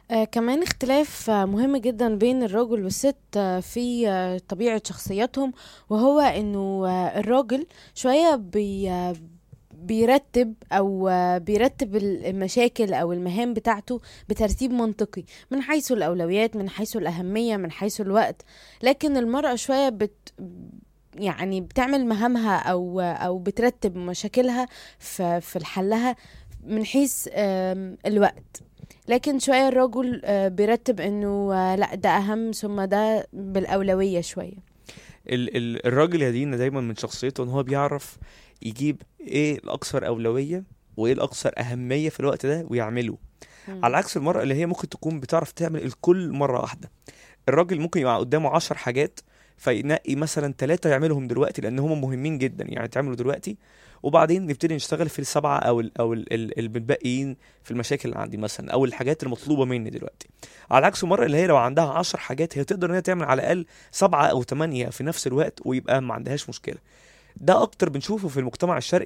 آه كمان اختلاف آه مهم جدا بين الرجل والست آه في آه طبيعة شخصياتهم وهو انه آه الراجل شوية بي آه بيرتب او آه بيرتب المشاكل او المهام بتاعته بترتيب منطقي من حيث الاولويات من حيث الاهمية من حيث الوقت لكن المرأة شوية بت يعني بتعمل مهامها او او بترتب مشاكلها في في حلها من حيث آم، الوقت لكن شوية الرجل آه، بيرتب انه آه، لا ده اهم ثم ده بالاولوية شوية ال ال الراجل يا دينا دايما من شخصيته ان هو بيعرف يجيب ايه الاكثر اولويه وايه الاكثر اهميه في الوقت ده ويعمله مم. على عكس المرأة اللي هي ممكن تكون بتعرف تعمل الكل مرة واحدة الراجل ممكن يبقى قدامه عشر حاجات فينقي مثلا ثلاثة يعملهم دلوقتي لأن هم مهمين جدا يعني تعملوا دلوقتي وبعدين نبتدي نشتغل في السبعة أو ال أو ال- ال- المتبقيين في المشاكل اللي عندي مثلا أو الحاجات المطلوبة مني دلوقتي على عكس المرأة اللي هي لو عندها عشر حاجات هي تقدر إن هي تعمل على الأقل سبعة أو ثمانية في نفس الوقت ويبقى ما عندهاش مشكلة ده أكتر بنشوفه في المجتمع الشرقي